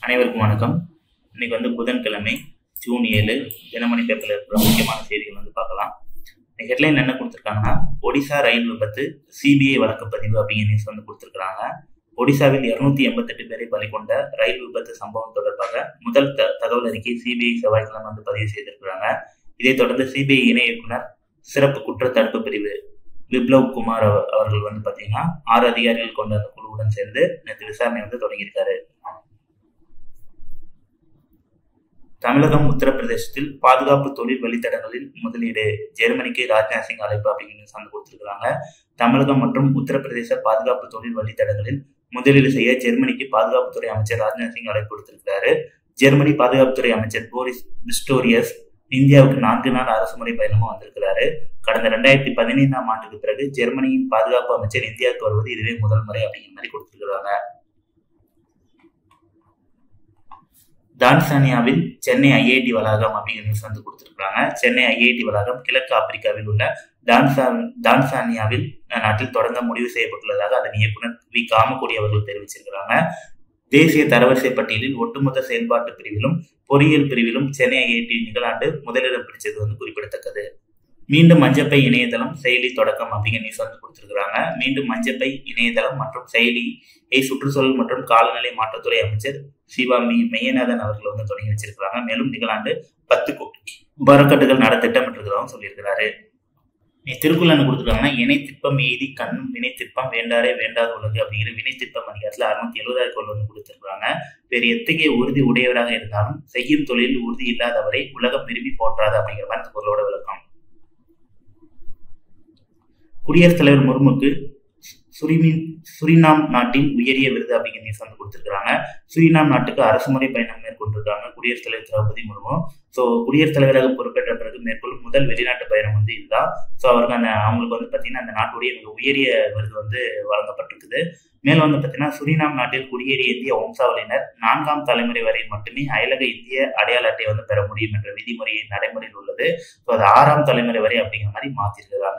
அனைவருக்கும் வணக்கம் இன்னைக்கு வந்து புதன்கிழமை ஜூன் ஏழு தினமணி பேப்பரில் இருக்கிற முக்கியமான செய்திகள் வந்து பார்க்கலாம் இந்த ஹெட்லைன் என்ன கொடுத்துருக்காங்கன்னா ஒடிசா ரயில் விபத்து சிபிஐ வழக்குப்பதிவு அப்படிங்கிற நியூஸ் வந்து கொடுத்துருக்காங்க ஒடிசாவில் இருநூத்தி எண்பத்தெட்டு பேரை பலி கொண்ட ரயில் விபத்து சம்பவம் தொடர்பாக முதல் த தகவல் அறிக்கை சிபிஐ செவ்வாய்க்கிழமை வந்து பதிவு செய்திருக்கிறாங்க இதைத் தொடர்ந்து சிபிஐ இணை இயக்குனர் சிறப்பு குற்ற தடுப்பு பிரிவு விப்ளவ் குமார் அவ- அவர்கள் வந்து பார்த்தீங்கன்னா ஆறு அதிகாரிகள் கொண்ட அந்த குழுவுடன் சேர்ந்து நேற்று விசாரணை வந்து தொடங்கியிருக்காரு தமிழகம் உத்தரப்பிரதேசத்தில் பாதுகாப்பு தொழில் வழித்தடங்களில் முதலீடு ஜெர்மனிக்கு ராஜ்நாத் சிங் அழைப்பு அப்படிங்கிற சார்ந்து கொடுத்திருக்கிறாங்க தமிழகம் மற்றும் உத்தரப்பிரதேச பாதுகாப்பு தொழில் வழித்தடங்களில் முதலீடு செய்ய ஜெர்மனிக்கு பாதுகாப்புத்துறை அமைச்சர் ராஜ்நாத் சிங் அழைப்பு கொடுத்திருக்கிறாரு ஜெர்மனி பாதுகாப்புத்துறை அமைச்சர் போரிஸ் பிஸ்டோரியஸ் இந்தியாவுக்கு நான்கு நாள் அரசுமுறை பயணமா வந்திருக்கிறாரு கடந்த ரெண்டாயிரத்தி பதினைந்தாம் ஆண்டுக்கு பிறகு ஜெர்மனியின் பாதுகாப்பு அமைச்சர் இந்தியாவுக்கு வருவது இதுவே முதல் முறை அப்படிங்கிற மாதிரி கொடுத்திருக்கிறாங்க தான்சானியாவில் சென்னை ஐஐடி வளாகம் அப்படிங்கிற நியூஸ் வந்து கொடுத்துருக்காங்க சென்னை ஐஐடி வளாகம் கிழக்கு ஆப்பிரிக்காவில் உள்ள டான்சான் டான்சானியாவில் நாட்டில் தொடங்க முடிவு செய்யப்பட்டுள்ளதாக அதன் இயக்குனர் வி காமக்கோடி அவர்கள் தெரிவிச்சிருக்கிறாங்க தேசிய தரவரிசை பட்டியலில் ஒட்டுமொத்த செயல்பாட்டு பிரிவிலும் பொறியியல் பிரிவிலும் சென்னை ஐஐடி நிகழாண்டு முதலிடம் பிடிச்சது வந்து குறிப்பிடத்தக்கது மீண்டும் மஞ்சப்பை இணையதளம் செயலி தொடக்கம் அப்படிங்கிற நியூஸ் வந்து கொடுத்திருக்கிறாங்க மீண்டும் மஞ்சப்பை இணையதளம் மற்றும் செயலியை சுற்றுச்சூழல் மற்றும் காலநிலை மாற்றத்துறை அமைச்சர் சிவா மி மெய்யநாதன் அவர்கள் வந்து தொடங்கி வச்சிருக்கிறாங்க மேலும் நிகழாண்டு பத்து கோடி பரக்கட்டுகள் நட திட்டமிட்டிருக்கிறதாகவும் சொல்லியிருக்கிறாரு திருக்குறள் கொடுத்துருக்காங்கன்னா இணை திட்பம் எய்தி கண்ணும் வினை திட்பம் வேண்டாரே வேண்டாத உலகு அப்படிங்கிற வினை திட்பம் அதிகாரத்தில் அறுநூத்தி எழுபதாயிரம் கோல் வந்து கொடுத்திருக்காங்க வேறு எத்தகைய உறுதி உடையவராக இருந்தாலும் செய்யும் தொழிலில் உறுதி இல்லாதவரை உலகம் விரும்பி போற்றாது அப்படிங்கிற மாதிரி இந்த பொருளோட விளக்கம் குடியரசுத் தலைவர் முர்முக்கு சுரிமின் சுரினாம் நாட்டின் உயரிய விருது அப்படிங்கிற நியூஸ் வந்து கொடுத்துருக்காங்க சுரினாம் நாட்டுக்கு அரசுமுறை பயணம் மேற்கொண்டிருக்காங்க குடியரசுத் தலைவர் திரௌபதி முர்மு ஸோ குடியரசுத் தலைவராக பொறுப்பேற்ற பிறகு மேற்கொள்ளும் முதல் வெளிநாட்டு பயணம் வந்து இதுதான் ஸோ அவருக்கு அந்த அவங்களுக்கு வந்து பார்த்தீங்கன்னா அந்த நாட்டுடைய மிக உயரிய விருது வந்து வழங்கப்பட்டிருக்குது மேலும் வந்து பார்த்தீங்கன்னா சுரினாம் நாட்டில் குடியேறிய இந்திய வம்சாவளியினர் நான்காம் தலைமுறை வரை மட்டுமே அயலக இந்திய அடையாள அட்டையை வந்து பெற முடியும் என்ற விதிமுறை நடைமுறையில் உள்ளது ஸோ அது ஆறாம் தலைமுறை வரை அப்படிங்கிற மாதிரி மாற்றிருக்கிறாங்க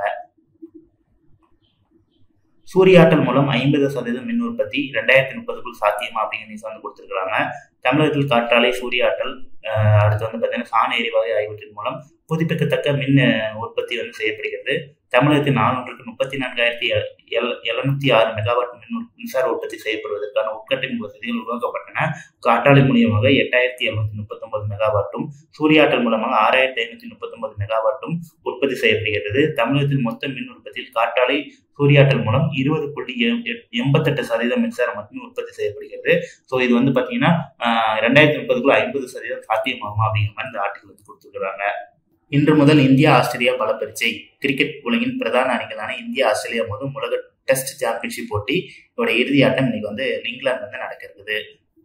சூரிய ஆற்றல் மூலம் ஐம்பது சதவீதம் மின் உற்பத்தி ரெண்டாயிரத்தி முப்பதுக்குள் சாத்தியமா அப்படிங்கிற நியூஸ் வந்து கொடுத்துருக்காங்க தமிழகத்தில் காற்றாலை சூரிய ஆற்றல் அஹ், அடுத்து வந்து பார்த்தீங்கன்னா சாண எரிவாயு ஆகியவற்றின் மூலம் புதுப்பிக்கத்தக்க மின் அஹ், உற்பத்தி வந்து செய்யப்படுகிறது தமிழகத்தில் நானூற்றுக்கு முப்பத்தி நான்காயிரத்தி எழுநூத்தி ஆறு மெகாவாட் மின் உற்- மின்சார உற்பத்தி செய்யப்படுவதற்கான உட்கட்டின் வசதிகள் உருவாக்கப்பட்டன காற்றாலை மூலியமாக எட்டாயிரத்தி எழுநூத்தி முப்பத்தொன்பது மெகாவாட்டும் சூரிய ஆற்றல் மூலமாக ஆறாயிரத்தி ஐநூத்தி முப்பத்தொன்பது மெகாவாட்டும் உற்பத்தி செய்யப்படுகிறது தமிழகத்தில் மொத்த மின் உற்பத்தியில் காற்றாலை சூரியாற்றல் மூலம் இருபது புள்ளி எ- எ- எண்பத்தெட்டு சதவீதம் மின்சாரம் மட்டுமே உற்பத்தி செய்யப்படுகிறது ஸோ இது வந்து பார்த்தீங்கன்னா ஆஹ், ரெண்டாயிரத்தி முப்பதுக்குள்ள ஐம்பது சதவீதம் சாத்தியமாகுமா அப்படிங்கிற மாதிரி இந்த ஆர்டிகல் வந்து கொடுத்துருக்காங்க இன்று முதல் இந்தியா ஆஸ்திரேலியா பல பரீட்சை கிரிக்கெட் உலகின் பிரதான அணிகளான இந்தியா ஆஸ்திரேலியா மோதும் உலக டெஸ்ட் சாம்பியன்ஷிப் போட்டி இதோட இறுதி ஆட்டம் இன்னைக்கு வந்து இங்கிலாந்து வந்து நடக்க இருக்குது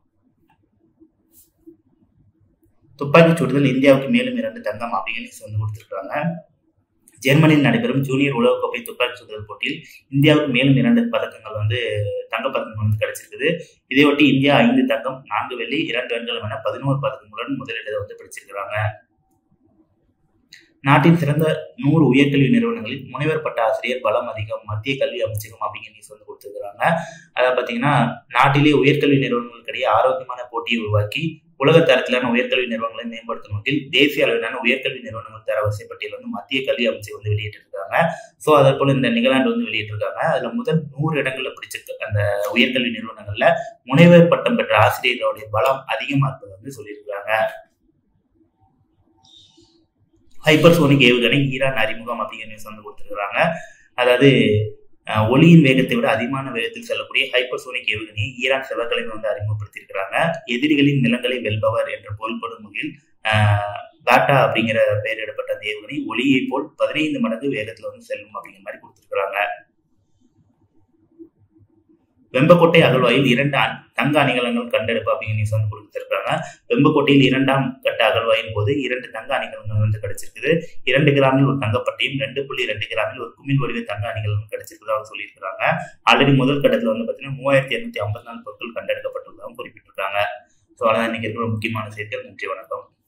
துப்பாக்கிச் சுடுதல் இந்தியாவுக்கு மேலும் இரண்டு தங்கம் அப்படிங்கிற news வந்து கொடுத்துருக்காங்க ஜெர்மனியில் நடைபெறும் ஜூனியர் உலகக்கோப்பை துப்பாக்கி சுடுதல் போட்டியில் இந்தியாவுக்கு மேலும் இரண்டு பதக்கங்கள் வந்து தங்கப் பதக்கங்கள் வந்து கிடைச்சிருக்குது இதையொட்டி இந்தியா ஐந்து தங்கம் நான்கு வெள்ளி இரண்டு வெண்கலம் என பதினோரு பதக்கங்களுடன் முதலிடத்தை வந்து பிடிச்சிருக்கிறாங்க நாட்டின் சிறந்த நூறு உயர்கல்வி நிறுவனங்களில் முனைவர் பட்ட ஆசிரியர் பலம் அதிகம் மத்திய கல்வி அமைச்சகம் அப்படிங்கிற நியூஸ் வந்து கொடுத்துருக்காங்க அதை பார்த்தீங்கன்னா நாட்டிலே உயர்கல்வி நிறுவனங்களுக்கிடையே ஆரோக்கியமான போட்டியை உருவாக்கி உலக தரத்திலான உயர்கல்வி நிறுவனங்களை மேம்படுத்தும் வகையில் தேசிய அளவிலான உயர்கல்வி நிறுவனங்கள் தரவரிசை பட்டியல் வந்து மத்திய கல்வி அமைச்சர் வந்து வெளியிட்டிருக்காங்க ஸோ அதே போல இந்த நிகழாண்டு வந்து வெளியிட்டிருக்காங்க அதுல முதல் நூறு இடங்கள்ல பிடிச்சிருக்கு அந்த உயர்கல்வி நிறுவனங்கள்ல முனைவர் பட்டம் பெற்ற ஆசிரியர்களுடைய பலம் அதிகமா இருப்பதை வந்து சொல்லியிருக்காங்க ஹைப்பர்சோனிக் ஏவுகணை ஈரான் அறிமுகம் அப்படிங்கிற நியூஸ் வந்து கொடுத்துருக்காங்க அதாவது அஹ், ஒளியின் வேகத்தை விட அதிகமான வேகத்தில் செல்லக்கூடிய ஹைப்பர்சோனிக் ஏவுகணையை ஈரான் செவ்வாய்க்கிழமை வந்து அறிமுகப்படுத்தியிருக்கிறாங்க எதிரிகளின் நிலங்களை வெல்பவர் என்ற பொருள்படும் வகையில் அஹ், பாட்டா அப்படிங்கிற பெயரிடப்பட்ட அந்த ஏவுகணை ஒளியை போல் பதினைந்து மடங்கு வேகத்துல வந்து செல்லும் அப்படிங்கிற மாதிரி கொடுத்துருக்காங்க வெம்பக்கோட்டை அகழ்வாயில் இரண்டு அண்- தங்க அணிகலன்கள் கண்டெடுப்பு அப்படிங்கிற நியூஸ் வந்து கொடுத்துருக்காங்க வெம்பக்கோட்டையில் இரண்டாம் கட்ட அகழ்வாயின் போது இரண்டு தங்க அணிகலன்கள் வந்து கிடைச்சிருக்குது இரண்டு கிராமில் ஒரு தங்கப்பட்டியும் ரெண்டு புள்ளி ரெண்டு கிராமில் ஒரு குமிழ் வடிவ தங்க அணிகலன் கிடைச்சிருக்கிறதாக சொல்லியிருக்கிறாங்க ஆல்ரெடி முதல் கட்டத்தில் வந்து பார்த்தீங்கன்னா மூவாயிரத்தி இருநூத்தி ஐம்பத்தி நாலு பொருட்கள் கண்டெடுக்கப்பட்டுள்ளதாகவும் குறிப்பிட்டிருக்காங்க ஸோ அதான் இன்னைக்கு இருக்கிற முக்கியமான செய்திகள் நன்றி வணக்கம்